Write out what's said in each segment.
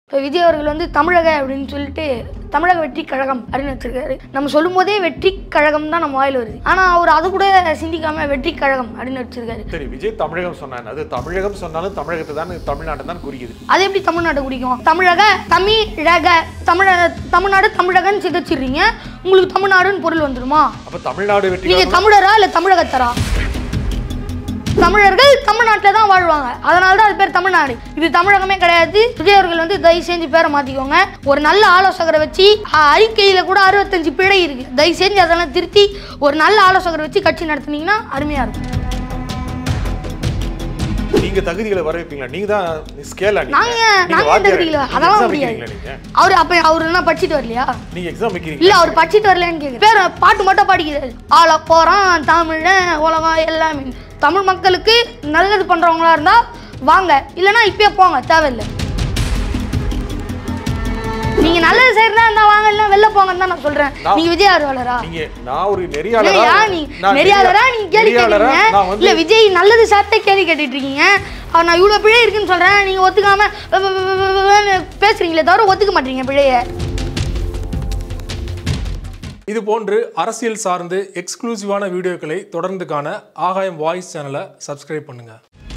இப்போ விஜய் அவர்கள் வந்து தமிழக அப்படின்னு சொல்லிட்டு தமிழக வெற்றி கழகம் அப்படின்னு வச்சிருக்காரு நம்ம சொல்லும் போதே வெற்றி கழகம் தான் நம்ம வாயில் வருது ஆனால் அவர் அது கூட சிந்திக்காம வெற்றி கழகம் அப்படின்னு வச்சிருக்காரு சரி விஜய் தமிழகம் சொன்னான் அது தமிழகம் சொன்னாலும் தமிழகத்தை தான் தமிழ்நாட்டை தான் குறிக்குது அது எப்படி தமிழ்நாட்டை குடிக்கும் தமிழக தமிழக தமிழ தமிழ்நாடு தமிழகன்னு சிதைச்சிடுறீங்க உங்களுக்கு தமிழ்நாடுன்னு பொருள் வந்துருமா அப்ப தமிழ்நாடு வெற்றி நீங்க தமிழரா இல்ல தமிழகத்தரா தமிழர்கள் தமிழ்நாட்டில் தான் வாழ்வாங்க அதனால தான் அது பேர் தமிழ்நாடு இது தமிழகமே கிடையாது விஜய் அவர்கள் வந்து தயவு செஞ்சு பேரை மாற்றிக்கோங்க ஒரு நல்ல ஆலோசகரை வச்சு அ- அறிக்கையில கூட அறுபத்தஞ்சு பிழை இருக்கு தயவு செஞ்சு அதெல்லாம் திருத்தி ஒரு நல்ல ஆலோசகரை வச்சு கட்சி நடத்துனீங்கன்னா அருமையா இருக்கும் நீங்க தகுதிகளை வரவேற்பீங்களா நீங்க தான் ஸ்கேலா நாங்க நாங்க எந்த தகுதியில அதெல்லாம் முடியாது நீங்க அவர் அப்ப அவர் என்ன படிச்சுட்டு வரலையா நீங்க எக்ஸாம் வைக்கிறீங்க இல்ல அவர் படிச்சுட்டு வரலன்னு கேக்குது பேர் பாட்டு மட்டும் பாடிக்கிறாரு ஆள போறான் தமிழன் உலகம் எல்லாமே தமிழ் மக்களுக்கு நல்லது பண்றவங்களா இருந்தா வாங்க இல்லைன்னா இப்பயே போங்க தேவையில்லை நீங்க நல்லது செய்யறதா இருந்தா வாங்க இல்ல வெளில போங்கன்னு தான் நான் சொல்றேன் நான்- நீங்க விஜய் ஆர்வலரா நீங்க நான் ஒரு நெறியாளரா இல்லையா நீ நான் நெறியாளரா நீங்க கேள்வி நெறியாளரா கேட்டீங்க நான் வந்து இல்ல விஜய் நல்லது சார்ட்டே கேள்வி கேட்டுட்டு இருக்கீங்க அவர் நான் இவ்வளவு பிழை இருக்குன்னு சொல்றேன் நீங்க ஒத்துக்காம வ- வ- வ- வ- வ- பேசுறீங்களே தவிர ஒத்துக்க மாட்டீங்க பிழைய இது போன்று அரசியல் சார்ந்து எக்ஸ்க்ளூசிவான வீடியோக்களை தொடர்ந்து காண ஆகாயம் வாய்ஸ் சேனலை சப்ஸ்கிரைப் பண்ணுங்க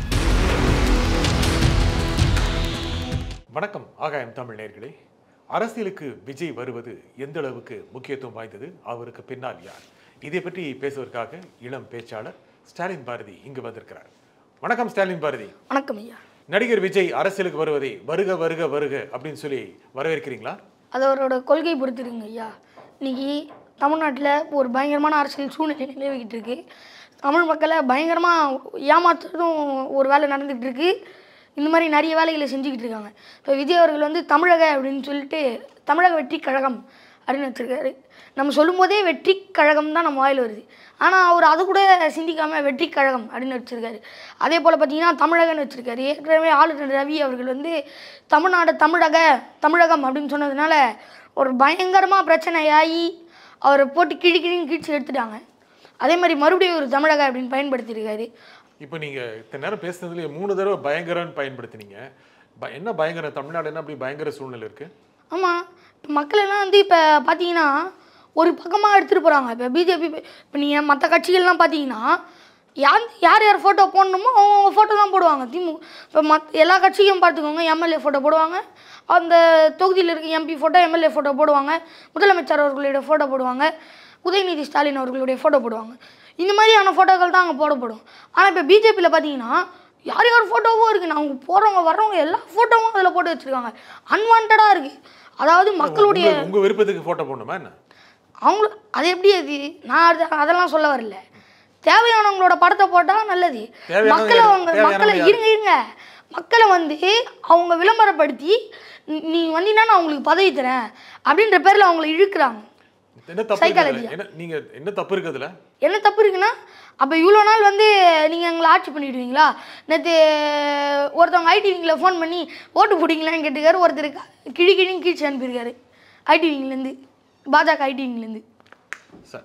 வணக்கம் ஆகாயம் தமிழ் நேர்களே அரசியலுக்கு விஜய் வருவது எந்த அளவுக்கு முக்கியத்துவம் வாய்ந்தது அவருக்கு பின்னால் யார் இதை பற்றி பேசுவதற்காக இளம் பேச்சாளர் ஸ்டாலின் பாரதி இங்கு வந்திருக்கிறார் வணக்கம் ஸ்டாலின் பாரதி வணக்கம் ஐயா நடிகர் விஜய் அரசியலுக்கு வருவதை வருக வருக வருக அப்படின்னு சொல்லி வரவேற்கிறீங்களா அது அவரோட கொள்கை பொறுத்திருங்க ஐயா இன்னைக்கு தமிழ்நாட்டில் ஒரு பயங்கரமான அரசியல் சூழ்நிலை நிலவிக்கிட்டு இருக்கு தமிழ் மக்களை பயங்கரமாக ஏமாத்துறதும் ஒரு வேலை நடந்துகிட்டு இருக்கு இந்த மாதிரி நிறைய வேலைகளை செஞ்சுக்கிட்டு இருக்காங்க இப்போ விஜய் அவர்கள் வந்து தமிழக அப்படின்னு சொல்லிட்டு தமிழக வெற்றி கழகம் அப்படின்னு வச்சிருக்காரு நம்ம சொல்லும் போதே வெற்றி கழகம் தான் நம்ம வாயில் வருது ஆனால் அவர் அது கூட சிந்திக்காமல் வெற்றி கழகம் அப்படின்னு வச்சிருக்காரு அதே போல் பார்த்தீங்கன்னா தமிழகன்னு வச்சிருக்காரு ஏற்கனவே ஆளுநர் ரவி அவர்கள் வந்து தமிழ்நாடு தமிழக தமிழகம் அப்படின்னு சொன்னதுனால ஒரு பயங்கரமாக பிரச்சனையாகி அவரை போட்டு கிழி கிழின்னு கிழிச்சு எடுத்துட்டாங்க அதே மாதிரி மறுபடியும் ஒரு தமிழக அப்படின்னு பயன்படுத்தியிருக்காரு இப்போ நீங்க இத்தனை நேரம் பேசுனதுல மூணு தடவை பயங்கரன்னு பயன்படுத்தினீங்க ப- என்ன பயங்கரம் தமிழ்நாடு என்ன அப்படி பயங்கர சூழ்நிலை இருக்கு ஆமாம் இப்போ மக்கள் எல்லாம் வந்து இப்போ பார்த்தீங்கன்னா ஒரு பக்கமாக எடுத்துகிட்டு போகிறாங்க இப்போ பிஜேபி இப்போ நீங்கள் மற்ற கட்சிகள்லாம் பார்த்தீங்கன்னா யார் யார் யார் ஃபோட்டோ போடணுமோ அவங்க ஃபோட்டோ தான் போடுவாங்க திமுக இப்போ மத் எல்லா கட்சியும் பார்த்துக்கோங்க எம்எல்ஏ ஃபோட்டோ போடுவாங்க அந்த தொகுதியில் இருக்க எம்பி ஃபோட்டோ எம்எல்ஏ ஃபோட்டோ போடுவாங்க முதலமைச்சர் அவர்களுடைய ஃபோட்டோ போடுவாங்க உதயநிதி ஸ்டாலின் அவர்களுடைய ஃபோட்டோ போடுவாங்க இந்த மாதிரியான ஃபோட்டோக்கள் தான் அங்கே போடப்படும் ஆனால் இப்போ பிஜேபியில் பார்த்தீங்கன்னா யார் யார் ஃபோட்டோவும் இருக்குது அவங்க போகிறவங்க வர்றவங்க எல்லா ஃபோட்டோவும் அதில் போட்டு வச்சுருக்காங்க அன்வான்டாக இருக்குது அதாவது மக்களுடைய உங்க- உங்க விருப்பத்துக்கு போட்டோ போடணுமா என்ன அவங்க அது எப்படி அது நான் அது- அதெல்லாம் சொல்ல வரல தேவையானவங்களோட படத்தை போட்டால் நல்லது தேவையானவங்க மக்களை யாரு? அவங்க தேவையானவங்க மக்களை யாரு? இருங்க இருங்க மக்களை வந்து அவங்க விளம்பரப்படுத்தி நீ- நீ வந்தீங்கன்னா நான் உங்களுக்கு பதவி தரேன் அப்படின்ற பேரில் அவங்கள இழுக்கிறாங்க என்ன தப்பு இருக்கு Psychology. அதுல? என்ன நீங்க என்ன தப்பு இருக்கு அதுல என்ன தப்பு இருக்குன்னா அப்போ இவ்வளோ நாள் வந்து நீங்கள் எங்களை ஆட்சி பண்ணிடுவீங்களா நேற்று ஒருத்தவங்க ஐடி விங்கில் ஃபோன் பண்ணி ஓட்டு போட்டிங்களான்னு கேட்டுக்காரு ஒருத்தர் க- கிழி கிழின்னு கீழ்ச்சி அனுப்பியிருக்காரு ஐடி விங்லேருந்து பாஜக ஐடி விங்லேருந்து சார்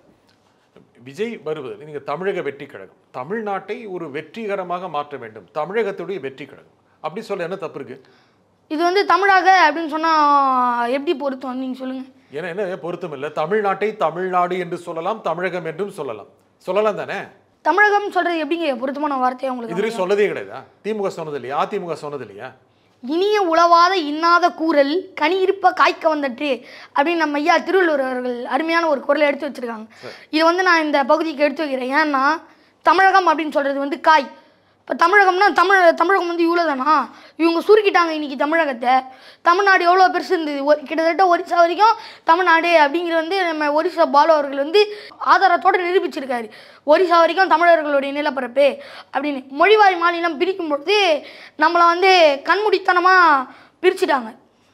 விஜய் வருவது நீங்க தமிழக வெற்றி கழகம் தமிழ்நாட்டை ஒரு வெற்றிகரமாக மாற்ற வேண்டும் தமிழகத்துடைய வெற்றி கழகம் அப்படி சொல்ல என்ன தப்பு இருக்கு இது வந்து தமிழாக அப்படின்னு சொன்னால் எப்படி பொருத்தம் நீங்கள் சொல்லுங்கள் ஏன்னா என்ன பொருத்தம் இல்லை தமிழ்நாட்டை தமிழ்நாடு என்று சொல்லலாம் தமிழகம் என்றும் சொல்லலாம் சொல்லலாம் தானே தமிழகம் சொல்கிறது எப்படிங்க பொருத்தமான வார்த்தையா உங்களுக்கு இதுவரை சொல்லதே கிடையாதா திமுக சொன்னது இல்லையா அதிமுக சொன்னது இல்லையா இனிய உளவாத இன்னாத கூறல் கனி இருப்ப காய்க்க வந்தற்று அப்படின்னு நம்ம ஐயா திருவள்ளுவர் அவர்கள் அருமையான ஒரு குரலை எடுத்து வச்சிருக்காங்க இது வந்து நான் இந்த பகுதிக்கு எடுத்து வைக்கிறேன் ஏன்னா தமிழகம் அப்படின்னு சொல்கிறது வந்து காய் இப்போ தமிழகம்னா தமிழ் தமிழகம் வந்து இவ்வளோ தானா இவங்க சுருக்கிட்டாங்க இன்னைக்கு தமிழகத்தை தமிழ்நாடு எவ்வளோ பெருசு இருந்தது ஒரு கிட்டத்தட்ட ஒரிசா வரைக்கும் தமிழ்நாடு அப்படிங்கிறது வந்து நம்ம ஒரிசா பாலு அவர்கள் வந்து ஆதாரத்தோடு நிரூபிச்சிருக்காரு ஒரிசா வரைக்கும் தமிழர்களுடைய நிலப்பரப்பு அப்படின்னு மொழிவாரி மாநிலம் பிரிக்கும் பொழுது நம்மளை வந்து கண்மூடித்தனமாக பிரிச்சுட்டாங்க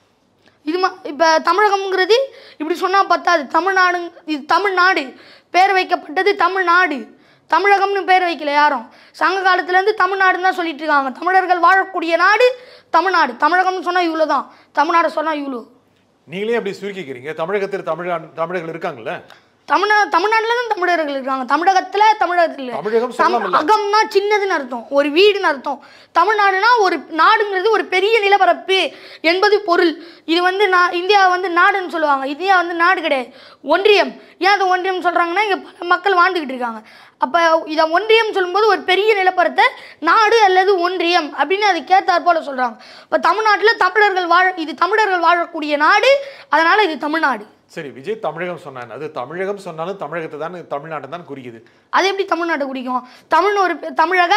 இது மா இப்போ தமிழகம்ங்கிறது இப்படி சொன்னால் பத்தாது தமிழ்நாடு இது தமிழ்நாடு பேர் வைக்கப்பட்டது தமிழ்நாடு தமிழகம்னு பேர் வைக்கல யாரும் சங்க காலத்துலேருந்து தமிழ்நாடுன்னு தான் சொல்லிட்டு இருக்காங்க தமிழர்கள் வாழக்கூடிய நாடு தமிழ்நாடு தமிழகம்னு சொன்னால் இவ்வளோ தான் தமிழ்நாடு சொன்னால் இவ்வளோ நீங்களே அப்படி சுருக்கிக்கிறீங்க தமிழகத்தில் தமிழ் தமிழர்கள் இருக்காங்கல்ல தமிழ்நா தமிழ்நாட்டில் தான் தமிழர்கள் இருக்காங்க தமிழகத்தில் தமிழகத்தில் இல்ல. தமிழகம் தம்- சொல்லலாம்ல அகம்னா சின்னதுன்னு அர்த்தம் ஒரு வீடுன்னு அர்த்தம் தமிழ்நாடுனா ஒரு நாடுங்கிறது ஒரு பெரிய நிலப்பரப்பு என்பது பொருள் இது வந்து நான் இந்தியா வந்து நாடுன்னு சொல்லுவாங்க இந்தியா வந்து நாடு கிடையாது ஒன்றியம் ஏன் அது ஒன்றியம் சொல்கிறாங்கன்னா இங்கே பல மக்கள் வாழ்ந்துக்கிட்டு இருக்காங்க அப்போ இதை ஒன்றியம் சொல்லும்போது ஒரு பெரிய நிலப்பரத்தை நாடு அல்லது ஒன்றியம் அப்படின்னு அது கேத்தாற் போல சொல்கிறாங்க இப்போ தமிழ்நாட்டில் தமிழர்கள் வாழ இது தமிழர்கள் வாழக்கூடிய நாடு அதனால் இது தமிழ்நாடு சரி விஜய் தமிழகம் சொன்னான் அது தமிழகம் சொன்னாலும் தமிழகத்தை தான் தமிழ்நாட்டை தான் குறிக்குது அது எப்படி தமிழ்நாட்டை குடிக்கும் தமிழ்னு ஒரு பே- தமிழக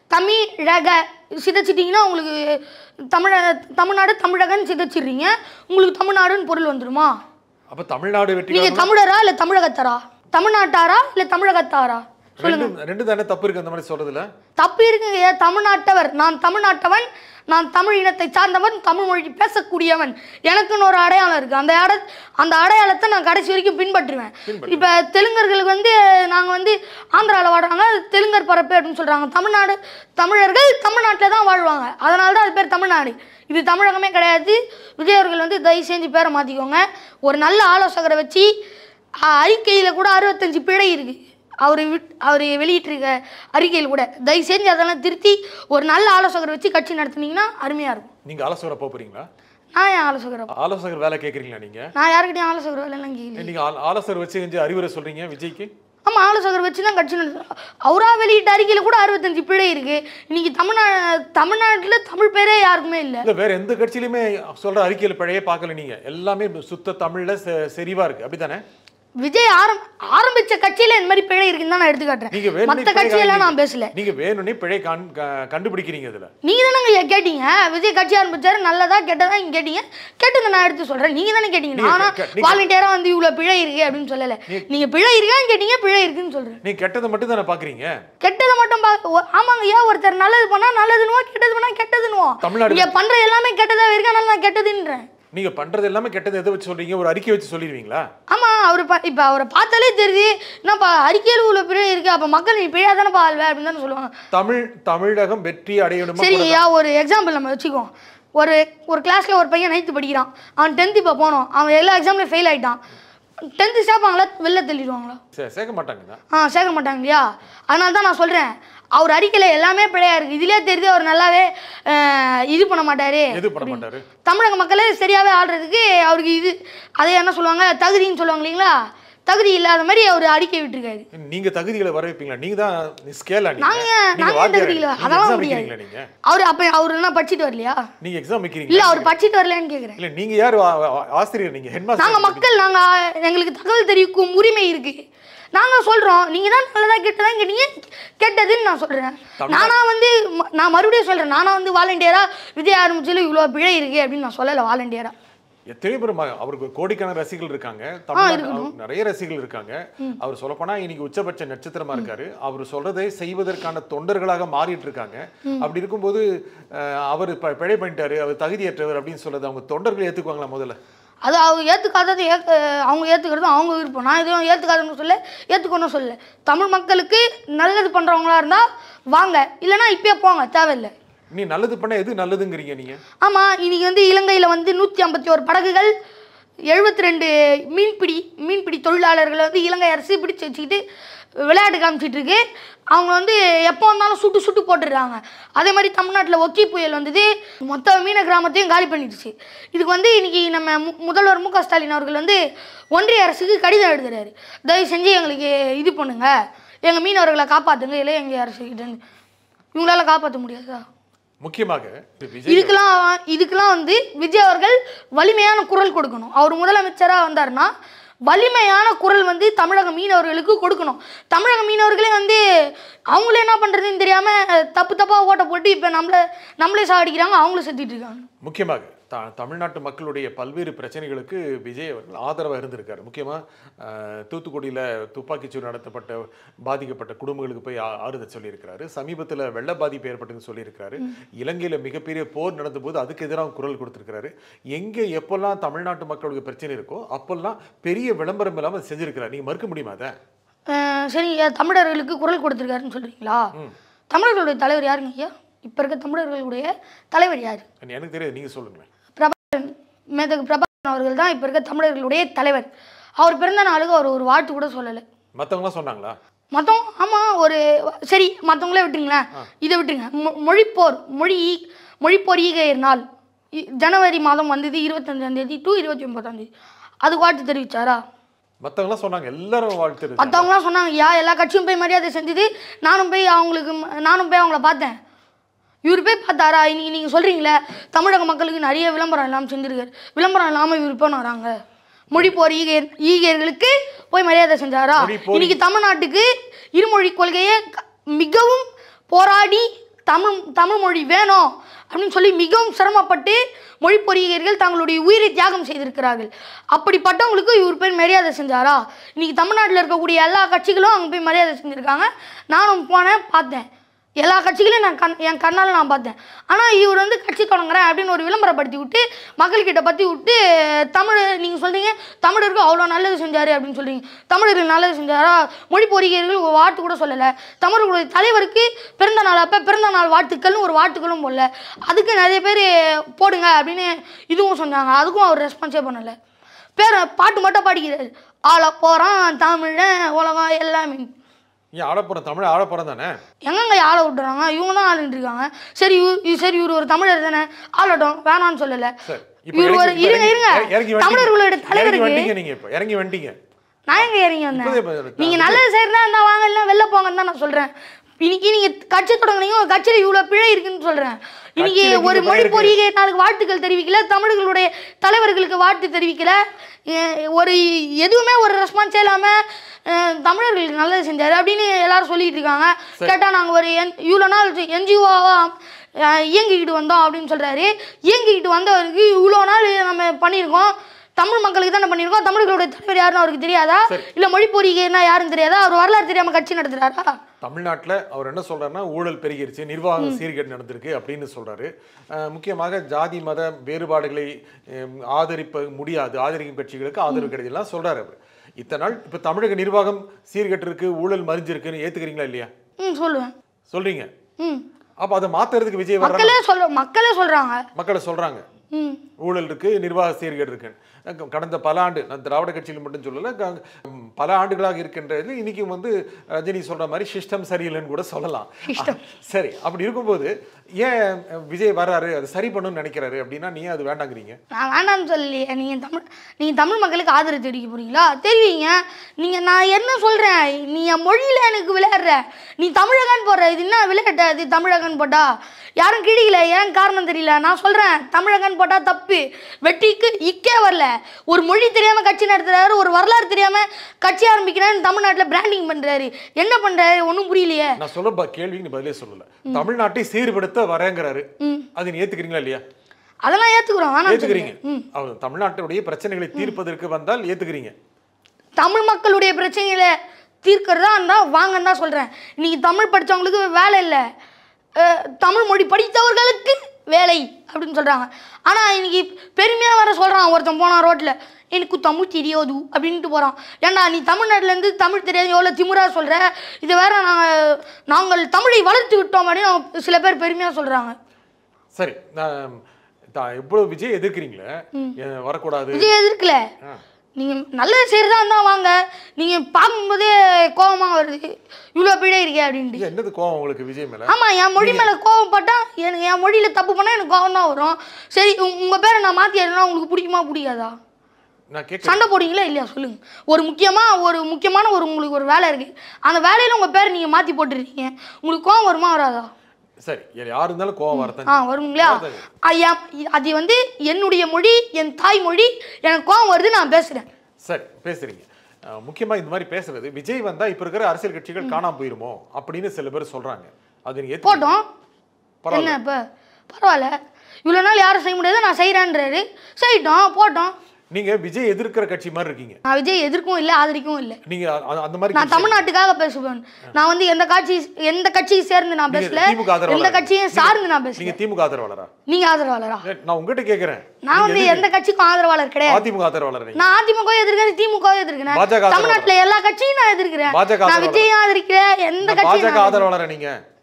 தமிழக சிதைச்சிட்டிங்கன்னா உங்களுக்கு தமிழ தமிழ்நாடு தமிழகன்னு சிதைச்சிடுறீங்க உங்களுக்கு தமிழ்நாடுன்னு பொருள் வந்துருமா அப்ப தமிழ்நாடு வெற்றி நீங்க தமிழரா இல்ல தமிழகத்தாரா தமிழ்நாட்டாரா இல்ல தமிழகத்தாரா ரெண்டு ரெண்டு தானே தப்பு இருக்கு அந்த மாதிரி சொல்றதுல தப்பு இருக்குங்க தமிழ்நாட்டவர் நான் தமிழ்நாட்டவன் நான் தமிழ் இனத்தை சார்ந்தவன் தமிழ் மொழி பேசக்கூடியவன் எனக்குன்னு ஒரு அடையாளம் இருக்கு அந்த அட அந்த அடையாளத்தை நான் கடைசி வரைக்கும் பின்பற்றுவேன் இப்போ தெலுங்கர்களுக்கு வந்து நாங்கள் வந்து ஆந்திராவில் வாழ்றாங்க தெலுங்கர் பரப்பு அப்படின்னு சொல்கிறாங்க தமிழ்நாடு தமிழர்கள் தமிழ்நாட்டில் தான் வாழ்வாங்க அதனால தான் அது பேர் தமிழ்நாடு இது தமிழகமே கிடையாது விஜய் அவர்கள் வந்து தயவு செஞ்சு பேரை மாற்றிக்கோங்க ஒரு நல்ல ஆலோசகரை வச்சு அறிக்கையில் கூட அறுபத்தஞ்சு பிழை இருக்குது அவர் விட் அவர் வெளியிட்டிருக்க அறிக்கையில் கூட தயவு செஞ்சு அதெல்லாம் திருத்தி ஒரு நல்ல ஆலோசகரை வச்சு கட்சி நடத்துனீங்கன்னா அருமையாக இருக்கும் நீங்க ஆலோசகரை போக போறீங்களா நான் ஏன் ஆலோசகரை ஆலோசகர் வேலை கேட்குறீங்களா நீங்க நான் யாருக்கிட்டையும் ஆலோசகர் வேலைலாம் கேட்கல நீங்க ஆல- ஆலோசகர் வச்சு கொஞ்சம் அறிவுரை சொல்றீங்க விஜய்க்கு ஆமாம் ஆலோசகர் வச்சு தான் கட்சி நடத்து அவரா வெளியிட்ட அறிக்கையில் கூட அறுபத்தஞ்சு பிழை இருக்குது இன்னைக்கு தமிழ்நா தமிழ்நாட்டில் தமிழ் பேரே யாருக்குமே இல்லை இல்ல வேற எந்த கட்சியிலுமே சொல்ற அறிக்கையில பிழையே பார்க்கல நீங்க எல்லாமே சுத்த தமிழ்ல செ- செறிவா இருக்கு அப்படிதானே விஜய் ஆரம் ஆரம்பிச்ச கட்சியில இந்த மாதிரி பிழை இருக்குன்னு தான் நான் எடுத்து நீங்க காட்டுறேன் வேணும்னே மற்ற பிழை கட்சியெல்லாம் நான் காண்பீங்க. பேசல நீங்க வேணும்னே பிழை காண் க- கண்டுபிடிக்கிறீங்க இதுல நீங்க தானங்க ஐயா கேட்டீங்க விஜய் கட்சி ஆரம்பிச்சாரு நல்லதா கெட்டதா நீங்க கேட்டீங்க கேட்டதை நான் எடுத்து சொல்றேன் நீங்க தானே கேட்டீங்க நீங்க நானா கே- நீங்க- வாலண்டியரா வந்து இவ்வளவு பிழை இருக்கு அப்படின்னு சொல்லல நீங்க பிழை இருக்கான்னு கேட்டீங்க பிழை இருக்குன்னு சொல்றேன் நீங்க கெட்டதை மட்டும் தானே பாக்குறீங்க கெட்டதை மட்டும் பா ஒ- ஆமாங்க ஐயா ஒருத்தர் நல்லது பண்ணா நல்லதுனுவோ கெட்டது பண்ணா கெட்டதுனுவோ தமிழ்நாடு நீங்க பண்ற எல்லாமே கெட்டதா இருக்கு அதனால நான் கெட்டதுன்றேன் நீங்க பண்றது எல்லாமே கெட்டது எதை வச்சு சொல்றீங்க ஒரு அறிக்கை வச்சு சொல்லிடுவீங்களா ஆமா அவர் பா இப்போ அவரை பார்த்தாலே தெரியுது என்னப்பா அறிக்கையில் உள்ள பிழை இருக்கு அப்ப மக்கள் நீ பிழையா தானே பால்வே அப்படின்னு தானே சொல்லுவாங்க தமிழ் தமிழகம் வெற்றி அடையணுமா சரி கூட- ஐயா ஒரு எக்ஸாம்பிள் நம்ம வச்சுக்குவோம் ஒரு ஒரு கிளாஸில் ஒரு பையன் நைன்த்து படிக்கிறான் அவன் டென்த்து இப்போ போனோம் அவன் எல்லா எக்ஸாம்லையும் ஃபெயில் ஆயிட்டான் டென்த்து சேர்ப்பாங்களா வெளில தள்ளிடுவாங்களா சே- சேர்க்க மாட்டாங்க ஆ சேர்க்க மாட்டாங்க இல்லையா அதனால தான் நான் சொல்கிறேன் அவர் அறிக்கையில் எல்லாமே பிழையா இருக்குது இதுலேயே தெரியுது அவர் நல்லாவே அஹ், இது பண்ண மாட்டார் எது பண்ண மாட்டாரு தமிழக மக்களே சரியாகவே ஆடுறதுக்கு அவருக்கு இது அதே என்ன சொல்லுவாங்க தகுதின்னு சொல்லுவாங்க இல்லைங்களா தகுதி இல்லாத மாதிரி அவர் அறிக்கை விட்டுருக்காரு நீங்க தகுதிகளை வர வைப்பீங்களா நீங்க தான் ஸ்கேலா நீங்க நாங்க நீங்க நாங்க வாத்தியாரா? தகுதியில் நீங்க அதெல்லாம் exam முடியாது வைக்கிறீங்களா நீங்க அவர் அப்போ அவர் என்ன படிச்சுட்டு வரலையா நீங்க எக்ஸாம் இல்லை வைக்கிறீங்களா அவர் படிச்சுட்டு வரலையான்னு கேட்குறேன் இல்ல நீங்க யார் ஆ- ஆ- ஆசிரியர் நீங்க ஹெட் நாங்க மாஸ்டர் மக்கள் நாங்க எங்களுக்கு தகவல் தெரிவிக்கும் உரிமை இருக்கு நாங்க சொல்றோம் நீங்க தான் நல்லதா கெட்டதா கேட்டீங்க கெட்டதுன்னு நான் சொல்றேன் நானா வந்து ம- நான் மறுபடியும் சொல்றேன் நானா வந்து வாலண்டியரா விஜய் ஆரம்பிச்சதுல இவ்வளவு பிழை இருக்கு அப்படின்னு நான் சொல்லல வாலண்டியரா எத்தனை பேர் ம- அவருக்கு கோடிக்கணக்கான ரசிகர்கள் இருக்காங்க தமிழ்நாட்டு அவர் நிறைய ரசிகர்கள் இருக்காங்க அவர் சொல்லப்போனா இன்னைக்கு உச்சபட்ச நட்சத்திரமா இருக்காரு அவர் சொல்றதை செய்வதற்கான தொண்டர்களாக மாறிட்டு இருக்காங்க அப்படி இருக்கும்போது அஹ், அவர் ப- பிழை பண்ணிட்டாரு அவர் தகுதியற்றவர் அப்படின்னு சொல்றது அவங்க தொண்டர்கள் ஏத்துக்குவாங்களா முதல்ல அது அவங்க ஏத்துக்காதது ஏற்க அவங்க ஏத்துக்கிறதும் அவங்க விருப்பம் நான் எதுவும் ஏத்துக்காதுன்னு சொல்ல ஏத்துக்கணும் சொல்ல தமிழ் மக்களுக்கு நல்லது பண்றவங்களா இருந்தா வாங்க இல்லைன்னா இப்பயே போங்க தேவையில்லை நீ நல்லது பண்ண எது நல்லதுங்கிறீங்க நீங்க ஆமாம் இன்னைக்கு வந்து இலங்கையில் வந்து நூற்றி ஐம்பத்தி ஒரு படகுகள் எழுபத்தி ரெண்டு மீன்பிடி மீன்பிடி தொழிலாளர்களை வந்து இலங்கை அரசு பிடிச்சு வச்சுக்கிட்டு விளையாட்டு காமிச்சிட்டு இருக்கு அவங்க வந்து எப்போ வந்தாலும் சுட்டு சுட்டு போட்டுடுறாங்க அதே மாதிரி தமிழ்நாட்டில் ஒக்கி புயல் வந்தது மொத்த மீன கிராமத்தையும் காலி பண்ணிடுச்சு இதுக்கு வந்து இன்னைக்கு நம்ம மு- முதல்வர் மு க ஸ்டாலின் அவர்கள் வந்து ஒன்றிய அரசுக்கு கடிதம் எழுதுறாரு தயவு செஞ்சு எங்களுக்கு இது பண்ணுங்க எங்கள் மீனவர்களை காப்பாற்றுங்க இல்லை எங்கள் அரசுக்கிட்ட இருந்து இவங்களால காப்பாற்ற முடியாதா முக்கியமாக விஜய் இதுக்கெல்லாம் இதுக்கெல்லாம் வந்து விஜய் அவர்கள் வலிமையான குரல் கொடுக்கணும் அவர் முதலமைச்சராக வந்தாருன்னா வலிமையான குரல் வந்து தமிழக மீனவர்களுக்கு கொடுக்கணும் தமிழக மீனவர்களே வந்து அவங்களே என்ன பண்ணுறதுன்னு தெரியாமல் தப்பு தப்பாக ஓட்ட போட்டு இப்போ நம்மளை நம்மளே சாடிக்கிறாங்க அவங்களும் செத்துட்டு இருக்காங்க முக்கியமாக த தமிழ்நாட்டு மக்களுடைய பல்வேறு பிரச்சனைகளுக்கு விஜய் அவர்கள் ஆதரவாக இருந்திருக்காரு முக்கியமாக தூத்துக்குடியில் துப்பாக்கிச்சூடு நடத்தப்பட்ட பாதிக்கப்பட்ட குடும்பங்களுக்கு போய் ஆ- ஆறுதல் சொல்லியிருக்கிறாரு சமீபத்தில் வெள்ள பாதிப்பு ஏற்பட்டதுன்னு சொல்லியிருக்கிறாரு இலங்கையில் மிகப்பெரிய போர் நடந்தபோது அதுக்கு எதிராக குரல் கொடுத்திருக்கிறாரு எங்கே எப்போல்லாம் தமிழ்நாட்டு மக்களுக்கு பிரச்சனை இருக்கோ அப்போல்லாம் பெரிய விளம்பரம் இல்லாமல் செஞ்சிருக்கிறார் நீங்கள் மறுக்க முடியுமா அதை அஹ் சரி ஐயா, தமிழர்களுக்கு குரல் கொடுத்துருக்காருன்னு சொல்கிறீங்களா தமிழர்களுடைய தலைவர் யாருங்க ஐயா இப்போ இருக்க தமிழர்களுடைய தலைவர் யார் எனக்கு தெரியாது நீங்கள் சொல்லுங்களேன் பிரபாகரன் மேதகு பிரபாகரன் அவர்கள் தான் இப்போ இருக்க தமிழர்களுடைய தலைவர் அவர் பிறந்த நாளுக்கு அவர் ஒரு வாழ்த்து கூட சொல்லலை மத்தவங்களாம் சொன்னாங்களா மொத்தம் ஆமாம் ஒரு சரி மற்றவங்களே விட்டுருங்களேன் இதை விட்டுருங்க மொ- மொழிப்போர் மொழி மொழிப்போர் ஈகையர் நாள் இ- ஜனவரி மாதம் வந்தது இருபத்தஞ்சாம் தேதி டு இருபத்தி ஒன்பதாம் தேதி அதுக்கு வாழ்த்து தெரிவிச்சாரா மத்தவங்களாம் சொன்னாங்க எல்லாரும் வாழ்த்து இருக்கு. மற்றவங்களாம் சொன்னாங்க யா எல்லா கட்சியும் போய் மரியாதை செஞ்சது நானும் போய் அவங்களுக்கு ம- நானும் போய் அவங்கள பார்த்தேன் இவர் போய் பார்த்தாரா இன்னைக்கு நீங்கள் சொல்கிறீங்களே தமிழக மக்களுக்கு நிறைய விளம்பரம் இல்லாமல் செஞ்சிருக்காரு விளம்பரம் இல்லாமல் இவர் போய் வராங்க மொழிப்போர் ஈகையர் ஈகையர்களுக்கு போய் மரியாதை செஞ்சாரா மொழிப்போர் இன்னைக்கு தமிழ்நாட்டுக்கு இருமொழி கொள்கையை க- மிகவும் போராடி தமிழ் தமிழ் மொழி வேணும் அப்படின்னு சொல்லி மிகவும் சிரமப்பட்டு மொழி பொறியியர்கள் தங்களுடைய உயிரை தியாகம் செய்திருக்கிறார்கள் அப்படிப்பட்டவங்களுக்கு இவர் போய் மரியாதை செஞ்சாரா இன்னைக்கு தமிழ்நாட்டில் இருக்கக்கூடிய எல்லா கட்சிகளும் அங்கே போய் மரியாதை செஞ்சுருக்காங்க நானும் போனேன் பார்த்தேன் எல்லா கட்சிகளையும் நான் கண் என் கண்ணால் நான் பார்த்தேன் ஆனால் இவர் வந்து கட்சி தொடங்குறேன் அப்படின்னு ஒரு விளம்பரப்படுத்தி விட்டு மக்கள்கிட்ட பற்றி விட்டு தமிழ் நீங்கள் சொல்றீங்க தமிழருக்கு அவ்வளோ நல்லது செஞ்சார் அப்படின்னு சொல்றீங்க தமிழருக்கு நல்லது செஞ்சாரா மொழி பொறியியர்கள் ஒரு வாழ்த்து கூட சொல்லலை தமிழர்களுடைய தலைவருக்கு பிறந்த நாள் அப்போ பிறந்த நாள் வாழ்த்துக்கள்னு ஒரு வாழ்த்துக்களும் போடல அதுக்கு நிறைய பேர் போடுங்க அப்படின்னு இதுவும் சொன்னாங்க அதுக்கும் அவர் ரெஸ்பான்ஸே பண்ணலை பேர் பாட்டு மட்டும் பாடிக்கிறாரு ஆள போகிறான் தமிழன் உலகம் எல்லாமே ஏன் ஆடப்புறம் தமிழ் ஆடப்புறம் தானே எங்கங்க ஆள விட்டுறாங்க இவங்க தான் ஆளுட்டு இருக்காங்க சரி இவ- இ- சரி இவர் ஒரு தமிழர் தானே ஆளட்டும் வேணாம்னு சொல்லலை சரி இப்போ இவர் ஒரு இறங்கி- இருங்க இறங்கி- இருங்க இறங்கி வந்துட்டீங்க. தமிழர்களோட இறங்கி தலைவருக்கு வந்துட்டீங்க நீங்க இப்போ இறங்கி வந்துட்டீங்க நான் எங்க இறங்கி இப்போதே வந்தேன் இப்ப நீங்க நல்லது செய்யறதா இருந்தா வாங்க இல்ல வெளில போங்கன்னு தான் நான் சொல்றேன் இன்னைக்கு நீங்க கட்சி தொடங்குனீங்க உங்க கட்சியில இவ்வளவு பிழை இருக்குன்னு சொல்றேன் இன்னைக்கு கட்சியில ஒரு இவ்வளவு மொழி பிழை இருக்கு. பொறிகை நாளுக்கு வாழ்த்துக்கள் தெரிவிக்கல தமிழர்களுடைய தலைவர்களுக்கு வாழ்த்து தெரிவிக்கல எ- ஒரு எதுவுமே ஒரு ரெஸ்பான்ஸே இல்லாம அஹ், தமிழர்களுக்கு நல்லது செஞ்சாரு அப்படின்னு எல்லாரும் சொல்லிட்டு இருக்காங்க கேட்டா நாங்க ஒரு என் இவ்வளோ நாள் என்ஜிஓவா இயங்கிக்கிட்டு வந்தோம் அப்படின்னு சொல்றாரு இயங்கிக்கிட்டு வந்தவருக்கு இவ்வளோ நாள் நம்ம பண்ணியிருக்கோம் தமிழ் மக்களுக்கு தானே பண்ணியிருக்கோம் தமிழர்களுடைய தலைவர் யாருன்னு அவருக்கு தெரியாதா இல்ல மொழி பொறிகைன்னா யாருன்னு தெரியாதா அவர் வரலாறு தெரியாம கட்சி நடத்துறாரா தமிழ்நாட்டில் அவர் என்ன சொல்றாருன்னா ஊழல் பெருகிருச்சு நிர்வாகம் சீர்கேடு நடந்திருக்கு அப்படின்னு சொல்றாரு அஹ், முக்கியமாக ஜாதி மத வேறுபாடுகளை ஹம், ஆதரிப்ப முடியாது ஆதரிக்கும் கட்சிகளுக்கு ஆதரவு கிடைக்கலாம் சொல்றாரு அவர் இத்தனை நாள் இப்போ தமிழக நிர்வாகம் சீர்கெட்டிருக்கு ஊழல் மறிஞ்சிருக்குன்னு ஏத்துக்கிறீங்களா இல்லையா ம் சொல்லுவேன் சொல்றீங்க ம் அப்போ அதை மாத்துறதுக்கு விஜய் வர்றாங்க மக்களே சொல்ல மக்களே சொல்றாங்க மக்களை சொல்றாங்க ம் ஊழல் இருக்கு நிர்வாக சீர்கேடு இருக்கு அஹ் கடந்த பல ஆண்டு நான் திராவிட கட்சியில் மட்டும் சொல்லல க- ம், பல ஆண்டுகளாக இருக்கின்றது இன்னைக்கும் வந்து ரஜினி சொல்ற மாதிரி சிஸ்டம் சரியில்லைன்னு கூட சொல்லலாம் சரி அப்படி இருக்கும்போது ஏன் விஜய் வர்றாரு அது சரி பண்ணணும்னு நினைக்கிறாரு அப்படின்னா நீ அது வேண்டாங்கிறீங்க நான் வேண்டாம்னு சொல்லலையே நீங்க தமிழ் நீங்க தமிழ் மக்களுக்கு ஆதரவு தெரிவிக்க போறீங்களா தெரிவிங்க நீங்க நான் என்ன சொல்றேன் நீ என் மொழியில எனக்கு விளையாடுற நீ தமிழகன் போடுற இது என்ன விளையாட்ட இது தமிழகன் போட்டா யாரும் கிழிக்கல ஏன் காரணம் தெரியல நான் சொல்றேன் தமிழகன் போட்டா தப்பு வெற்றிக்கு இக்கே வரல ஒரு மொழி தெரியாம கட்சி நடத்துறாரு ஒரு வரலாறு தெரியாம கட்சி ஆரம்பிக்கிறாரு தமிழ்நாட்டுல பிராண்டிங் பண்றாரு என்ன பண்றாரு ஒன்றும் புரியலையே நான் சொல்ல ப- கேள்விக்கு நீ பதிலே சொல்லல தமிழ்நாட்டை சீர்படுத்த வரேங்கிறாரு அது நீ ஏத்துக்கிறீங்களா இல்லையா அதெல்லாம் ஏத்துக்கிறோம் வேணாம் ஏத்துக்கிறீங்க அவர் தமிழ்நாட்டுடைய பிரச்சனைகளை தீர்ப்பதற்கு வந்தால் ஏத்துக்கிறீங்க தமிழ் மக்களுடைய பிரச்சனைகளை தீர்க்கிறதா இருந்தால் வாங்கன்னு தான் சொல்கிறேன் இன்னைக்கு தமிழ் படித்தவங்களுக்கு வேலை இல்லை அஹ், தமிழ் மொழி படித்தவர்களுக்கு வேலை அப்படின்னு சொல்கிறாங்க ஆனால் இன்னைக்கு பெருமையாக வர சொல்கிறான் ஒருத்தன் போனான் ரோட்டில் எனக்கு தமிழ் தெரியாது அப்படின்ட்டு போகிறான் ஏன்டா நீ தமிழ்நாட்டிலேருந்து தமிழ் தெரியாது எவ்வளோ திமிரா சொல்கிற இது வேற நாங்கள் நாங்கள் தமிழை வளர்த்து விட்டோம் அப்படின்னு அவங்க சில பேர் பெருமையாக சொல்கிறாங்க சரி நான் தான் இவ்வளவு விஜய் எதிர்க்கிறீங்களே ஏன் வரக்கூடாது விஜய் எதிர்க்கல ஆ. நீங்கள் நல்லது செய்கிறதா இருந்தால் வாங்க நீங்கள் பார்க்கும்போதே கோபமாக வருது இவ்வளோ பிழை இருக்கே அப்படின்ட்டு இது என்னது கோவம் உங்களுக்கு விஜய் மேல ஆமா என் மொழி மேல கோவப்பட்டா எனக்கு என் மொழியில தப்பு பண்ணா எனக்கு கோவம் தான் வரும் சரி உ- உங்க பேரை நான் மாத்தி எழுதினா உங்களுக்கு பிடிக்குமா பிடிக்காதா நான் கேட்க சண்டை போடுவீங்களா இல்லையா சொல்லுங்க ஒரு முக்கியமா ஒரு முக்கியமான ஒரு உங்களுக்கு ஒரு வேலை இருக்கு அந்த வேலையில உங்க பேரை நீங்க மாத்தி போட்டுருக்கீங்க உங்களுக்கு கோவம் வருமா வராதா சரி யார் இருந்தாலும் கோவம் வரத்தான் ஆ வருங்களா ஐயா அது வந்து என்னுடைய மொழி என் தாய்மொழி எனக்கு கோவம் வருது நான் பேசுறேன் சரி பேசுறீங்க அஹ், முக்கியமா இந்த மாதிரி பேசுறது விஜய் வந்தா இப்ப இருக்கிற அரசியல் கட்சிகள் காணாம போயிருமோ அப்படின்னு சில பேர் சொல்றாங்க அது நீங்க ஏத்துக்க- போட்டோம் பரவாயில்ல. என்ன இப்போ பரவாயில்ல இவ்வளோ நாள் யாரும் செய்ய முடியாது நான் செய்கிறேன்றாரு செய்யிட்டோம் போட்டோம் நீங்க விஜய் எதிர்க்கிற கட்சி மாதிரி இருக்கீங்க நான் விஜய் எதிர்க்கவும் இல்லை ஆதரிக்கவும் இல்லை நீங்க அ- அந்த மாதிரி நான் கட்சி- தமிழ்நாட்டுக்காக பேசுவேன் நான் வந்து எந்த கட்சி எந்த கட்சியை சேர்ந்து நான் நீங்க பேசல திமுக ஆதரவாளரா? எந்த கட்சியும் சார்ந்து நான் பேசல நீங்க திமுக ஆதரவாளரா நீங்க ஆதரவாளரா ஏ, நான் உங்ககிட்ட கேக்குறேன் நான் வந்து எந்த கட்சிக்கும் ஆதரவாளர் கிடையாது அதிமுக ஆதரவாளர் நீங்க நான் அதிமுக எதிர்க்கிறேன் திமுக எதிர்க்கிறேன் பாஜக ஆதரவாளரா? தமிழ்நாட்டுல எல்லா கட்சியும் நான் எதிர்க்கிறேன் பாஜக நான் ஆதரவாளரா? விஜயும் ஆதரிக்கிறேன் எந்த நான் கட்சியும் பாஜக நான் ஆதரவாளரா நீங்க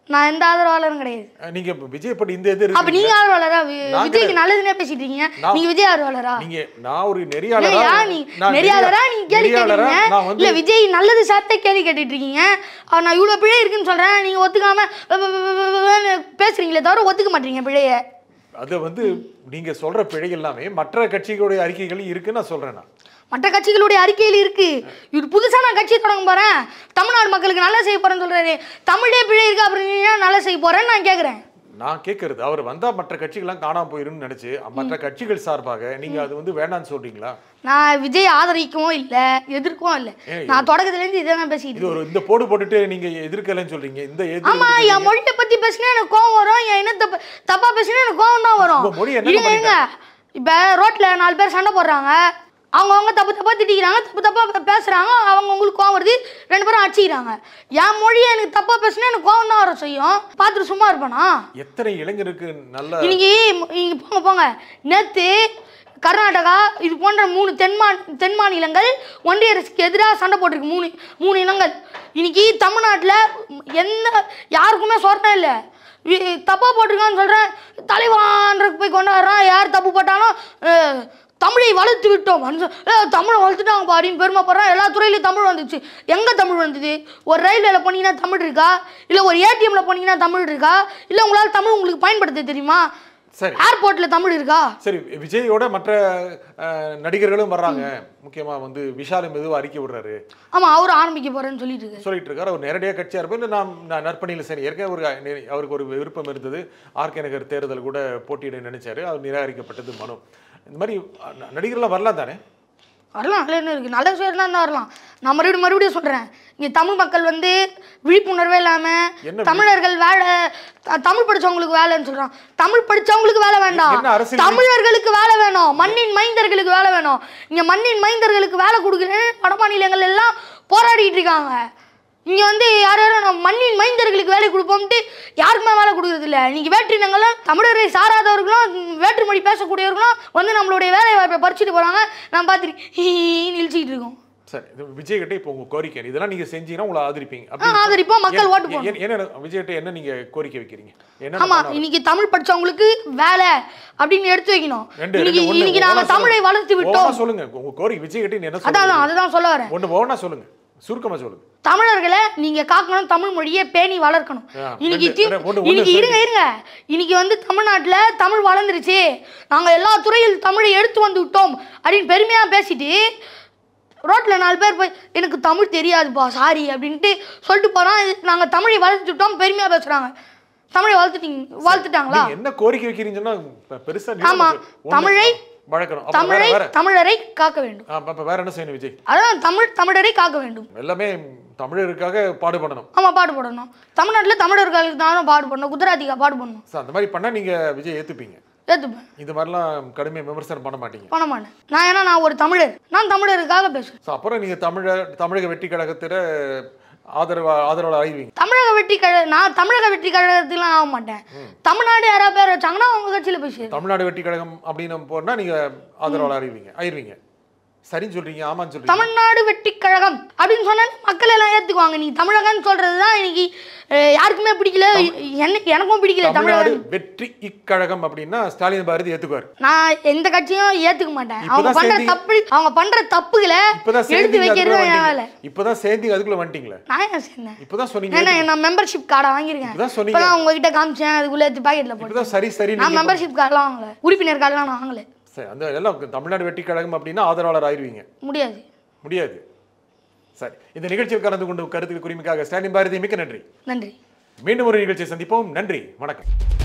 நான் எந்த ஆதரவாளரும் கிடையாது அஹ் நீங்க விஜய் படி இந்த இது அப்ப இருக்கு நீங்க ஆதரவாளரா வி- நான் விஜய்க்கு நல்லதுன்னே பேசிட்டு இருக்கீங்க நீங்க விஜய் ஆதரவாளரா நீங்க நான் ஒரு நெறியாளரா இல்லையா நீ நான் நெறியாளரா நீங்க கேள்வி நெறியாளரா கேட்டீங்க நான் வந்து இல்ல விஜய் நல்லது சார்த்தே கேள்வி கேட்டுட்டு இருக்கீங்க அவர் நான் இவ்வளவு பிழை இருக்குன்னு சொல்றேன் நீங்க ஒத்துக்காம வ- வ- வ- வ- வ- ன்னு பேசுறீங்களே தவிர ஒத்துக்க மாட்டீங்க பிழைய அது வந்து நீங்க சொல்ற பிழை எல்லாமே மற்ற கட்சிகளுடைய அறிக்கைகள் இருக்குன்னு நான் சொல்றேன் நான் மற்ற கட்சிகளுடைய அறிக்கையில் இருக்கு இவர் புதுசா நான் கட்சி தொடங்க போறேன் தமிழ்நாடு மக்களுக்கு நல்லா செய்ய போறேன்னு சொல்றாரு தமிழே பிழை இருக்கு அப்புறம் நீ ஏன் நல்லா செய்ய போறேன்னு நான் கேக்குறேன் நான் கேட்கறது அவர் வந்தா மற்ற கட்சிகள்லாம் காணாம போயிரும்னு நினைச்சு மற்ற கட்சிகள் சார்பாக நீங்க அது வந்து வேண்டாம்னு சொல்றீங்களா நான் விஜய் ஆதரிக்கவும் இல்லை எதிர்க்கவும் இல்லை ஏன் நான் தொடக்கத்துல இருந்து இதை தான் பேசிட்டு இது ஒரு இந்த போடு போட்டுட்டு நீங்க எதிர்க்கலன்னு சொல்றீங்க இந்த எதிர் ஆமா என் மொழியை பத்தி பேசினா எனக்கு கோவம் வரும் என் இனத்தை ப- தப்பா பேசினா எனக்கு கோவம் தான் வரும் உங்க மொழி என்ன இருங்க இருங்க இப்ப ரோட்ல நாலு பேர் சண்டை போடுறாங்க அவங்கவுங்க தப்பு தப்பா திட்டிக்கிறாங்க தப்பு தப்பா பே- பேசுறாங்க அவங்க உங்களுக்கு கோவம் வருது ரெண்டு பேரும் அடிச்சிக்கிறாங்க என் மொழியை எனக்கு தப்பா பேசினா எனக்கு கோவம் தான் வர செய்யும் பார்த்துட்டு சும்மா இருப்பானா எத்தனை இளைஞருக்கு நல்ல இன்னைக்கு நீங்க போங்க போங்க நேத்து கர்நாடகா இது போன்ற மூணு தென்மா தென் மாநிலங்கள் ஒன்றிய அரசுக்கு எதிராக சண்டை போட்டிருக்கு மூணு மூணு இனங்கள் இன்னைக்கு தமிழ்நாட்டில் எந்த யாருக்குமே சொரணம் இல்லை தப்பாக போட்டிருக்கான்னு சொல்கிறேன் தலைவான்றக்கு போய் கொண்டாடுறான் யார் தப்பு போட்டாலும் அஹ், தமிழை வளர்த்து விட்டோம் மனுஷன், ஏய், தமிழை வளர்த்துட்டாங்க அப்படின்னு பெருமைப்படுறான் எல்லா துறையிலையும் தமிழ் வந்துச்சு எங்கே தமிழ் வந்தது ஒரு ரயில்வேல போனீங்கன்னா தமிழ் இருக்கா இல்லை ஒரு ஏடிஎம்ல போனீங்கன்னா தமிழ் இருக்கா இல்லை உங்களால் தமிழ் உங்களுக்கு பயன்படுத்த தெரியுமா சரி ஏர்போர்ட்டில் தமிழ் இருக்கா சரி விஜயோட மற்ற அஹ், நடிகர்களும் வர்றாங்க முக்கியமா வந்து விஷாலும் மெதுவாக அறிக்கை விடுறாரு ஆமாம் அவரும் ஆரம்பிக்க போகிறேன்னு சொல்லிட்டு இருக்காரு சொல்லிட்டு இருக்காரு அவர் நேரடியாக கட்சியாக இருப்பார் இல்லை நான் நான் நற்பணியில் சரி ஏற்கனவே ஒரு நெ- அவருக்கு ஒரு விருப்பம் இருந்தது ஆர்கே நகர் தேர்தல் கூட போட்டியிட நினைச்சாரு அவர் நிராகரிக்கப்பட்டது மனு இந்த மாதிரி அஹ், நடிகர்லாம் வரலாம் தானே வரலாம் அதில் என்ன இருக்குது நல்ல விஷயம் தான் வரலாம் நான் மறுபடியும் மறுபடியும் சொல்கிறேன் இங்கே தமிழ் மக்கள் வந்து விழிப்புணர்வே என்ன இல்லாமல் தமிழர்கள் வேலை த- தமிழ் படிச்சவங்களுக்கு வேலைன்னு சொல்கிறான் தமிழ் படிச்சவங்களுக்கு வேலை வேண்டாம் என்ன அரசியல் தமிழர்களுக்கு வேலை வேணும் மண்ணின் மைந்தர்களுக்கு வேலை வேணும் இங்கே மண்ணின் மைந்தர்களுக்கு வேலை கொடுக்குறேன்னு வட மாநிலங்கள் எல்லாம் போராடிட்டு இருக்காங்க இங்கே வந்து யார் யாரும் நம்ம மண்ணின் மைந்தர்களுக்கு வேலை கொடுப்போம்ட்டு யாருக்குமே வேலை கொடுக்குறது இல்லை இன்னைக்கு வேற்றினங்களும் தமிழரை சாராதவர்களும் வேற்றுமொழி பேசக்கூடியவர்களும் வந்து நம்மளுடைய வேலை வாய்ப்பை பறிச்சுட்டு போகிறாங்க நான் பார்த்துட்டு இழிச்சிக்கிட்டு இருக்கோம் சரி இது விஜய் கிட்ட இப்போ உங்க கோரிக்கை இதெல்லாம் நீங்க செஞ்சீங்கன்னா உங்களை ஆதரிப்பீங்க ஆ, ஆதரிப்போம், மக்கள் ஓட்டு என்ன- என்ன- என்ன விஜய் கிட்ட என்ன நீங்க கோரிக்கை வைக்கிறீங்க என்ன ஆமா இன்னைக்கு தமிழ் படிச்சவங்களுக்கு வேலை அப்படின்னு எடுத்து வைக்கணும் ரெண்டு இன்னைக்கு ரெண்டு ஒண்ணு இன்னைக்கு ஒவ்வொண்ணா நாங்க தமிழை சொல்லுங்க. வளர்த்து விட்டோம் ஒவ்வொண்ணா சொல்லுங்க உங்க கோரிக்கை விஜய் கிட்ட நீ என்ன அதான் சொல்லுங்க அதுதான் சொல்ல வரேன் ஒண்ணு ஒவ்வொன்றா சொல்லுங்க சுருக்கமா சொல்லுங்க தமிழர்களை நீங்க காக்கணும் தமிழ் மொழியை பேணி வளர்க்கணும் ஆ, இன்னைக்கு ரெண்டு, தி- ரெண்டு, ஒண்ணு, ஒண்ணு இன்னைக்கு சொல்லு. இருங்க இருங்க இன்னைக்கு வந்து தமிழ்நாட்டுல தமிழ் வளர்ந்துருச்சு நாங்க எல்லா துறையில் தமிழை எடுத்து வந்து விட்டோம் அப்படின்னு பெருமையா பேசிட்டு ரோட்ல நாலு பேர் போய் எனக்கு தமிழ் தெரியாதுப்பா சாரி அப்படின்ட்டு சொல்லிட்டு போறான் இது நாங்க தமிழை வளர்த்து விட்டோம் பெருமையா பேசுறாங்க தமிழை வளர்த்துட்டீங்க வளர்த்துட்டாங்களா நீங்க என்ன கோரிக்கை வைக்கிறீங்கன்னு சொன்னா பெ- பெருசா நீளமா ஆமா. சொல்லு. ஒண்ணு, தமிழை வளர்க்கணும் அப்புறம் வேற தமிழை வேற தமிழரை காக்க வேண்டும் ஆ, அப்ப- அப்ப வேற என்ன செய்யணும் விஜய் அதான் தமிழ் தமிழரை காக்க வேண்டும் எல்லாமே தமிழருக்காக பாடுபடணும் ஆமா பாடுபடணும் தமிழ்நாட்டுல தமிழர்களுக்கு தானும் பாடுபடணும் குஜராத்திக்கா பாடுபடணும் So, அந்த மாதிரி பண்ணா நீங்க விஜய் ஏத்துப்பீங்க ஏத்துப்பேன் இது மாதிரிலாம் கடுமையா விமர்சனம் பண்ண மாட்டீங்க பண்ண மாட்டேன் நான் ஏன்னா நான் ஒரு தமிழர் நான் தமிழருக்காக பேசுவேன் ஸோ அப்புறம் நீங்க தமிழ தமிழக வெற்றி கழகத்துல ஆதரவா ஆதரவாளர் ஆயிடுவீங்க தமிழக வெற்றி கழக நான் தமிழக வெற்றி கழகத்துக்குலாம் ஆக மாட்டேன் தமிழ்நாடு யாராவது பேர் வச்சாங்கன்னா அவங்க கட்சியில போய் சேரும் தமிழ்நாடு வெற்றி கழகம் அப்படின்னு போனா நீங்க ஆதரவாளர் அறிவீங்க ஆயிருவீங்க சரின்னு சொல்றீங்க ஆமான்னு சொல்றீங்க தமிழ்நாடு வெற்றி கழகம் அப்படின்னு சொன்னா மக்கள் எல்லாம் ஏத்துக்குவாங்க நீ தமிழகன்னு சொல்றது தான் இன்னைக்கு அஹ், யாருக்குமே பிடிக்கல எனக்கு எனக்கும் பிடிக்கல தமிழ்நாடு தமிழகம் வெற்றி இக்கழகம் அப்படின்னா ஸ்டாலின் பாரதி ஏத்துக்குவார் நான் எந்த கட்சியும் ஏத்துக்க மாட்டேன் அவங்க இப்பதான் பண்ற சேர்ந்தீங்க. தப்பு அவங்க பண்ற தப்புகளை இப்பதான் எடுத்து சேர்ந்தீங்க வைக்கிறது அதுக்குள்ள என் வேலை வந்துட்டீங்க இப்பதான் சேர்ந்தீங்க அதுக்குள்ள வந்துட்டீங்களே நான் ஏன் சேர்ந்தேன் இப்பதான் சொன்னீங்க ஏன்னா நான் மெம்பர்ஷிப் கார்டை வாங்கியிருக்கேன் இப்பதான் சொன்னீங்க. இப்பதான் உங்ககிட்ட காமிச்சேன் அதுக்குள்ள எடுத்து பாக்கெட்ல போட்டேன் இப்பதான் சரி சரி நான் மெம்பர்ஷிப் கார்டெலாம் வாங்கல உறுப்பினர் கார்டெலாம் நான் வாங்கல சரி அந்த எல்லாம் தமிழ்நாடு வெற்றி கழகம் அப்படின்னா ஆதரவாளர் ஆயிருவீங்க முடியாது முடியாது சரி இந்த நிகழ்ச்சியில் கலந்து கொண்டு கருத்துக்கு குறிமிக்காக ஸ்டாலின் பாரதி மிக்க நன்றி நன்றி மீண்டும் ஒரு நிகழ்ச்சியை சந்திப்போம் நன்றி வணக்கம்